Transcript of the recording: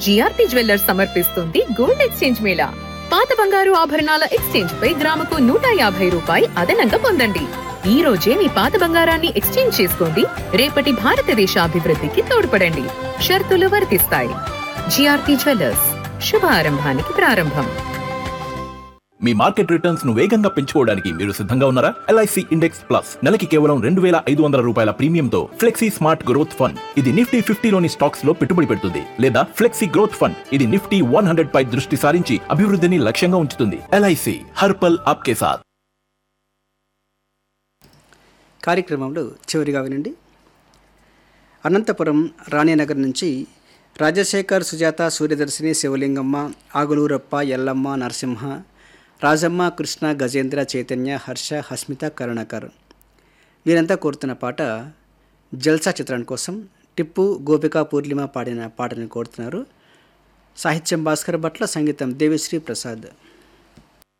GRP jewellers సమర్పిస్తుంది gold exchange mela పాత బంగారు ఆభరణాల ఎక్స్చేంజ్ పై గ్రాముకు నూట యాభై రూపాయి అదనంగా పొందండి ఈ రోజే మీ పాత బంగారాన్ని ఎక్స్చేంజ్ చేసుకోండి రేపటి భారతదేశ అభివృద్ధికి తోడ్పడండి షరతులు వర్తిస్తాయి జిఆర్పి జ్యువెల్లర్స్ శుభారంభానికి ప్రారంభం మీ మార్కెట్ రిటర్న్స్ ను వేగంగా పెంచుకోవడానికి మీరు సిద్ధంగా ఉన్నారా ఎల్ఐసి ఇండెక్స్ ప్లస్ నెలకి కేవలం రెండు వేల ఐదు వందల రూపాయల ప్రీమియంతో ఫ్లెక్సీ స్మార్ట్ గ్రోత్ ఫండ్ ఇది నిఫ్టీ ఫిఫ్టీలోని స్టాక్స్ లో పెట్టుబడి పెడుతుంది లేదా ఫ్లెక్సీ గ్రోత్ ఫండ్ ఇది నిఫ్టీ వన్ హండ్రెడ్ పై దృష్టి సారించి అభివృద్ధిని లక్ష్యంగా ఉంచుతుంది ఎల్ఐసి హర్పల్ ఆప్కే సాత్ కార్యక్రమంలో చివరిగా వినండి అనంతపురం రాణినగర్ నుంచి రాజశేఖర్ సుజాత సూర్యదర్శిని శివలింగమ్మ ఆగులూరప్ప ఎల్లమ్మ నరసింహ రాజమ్మ కృష్ణ గజేంద్ర చైతన్య హర్ష హస్మిత కరుణాకర్ వీరంతా కోరుతున్న పాట జల్సా చిత్రం కోసం టిప్పు గోపిక పూర్ణిమ పాడిన పాటని కోరుతున్నారు సాహిత్యం భాస్కర్ భట్ల సంగీతం దేవిశ్రీ ప్రసాద్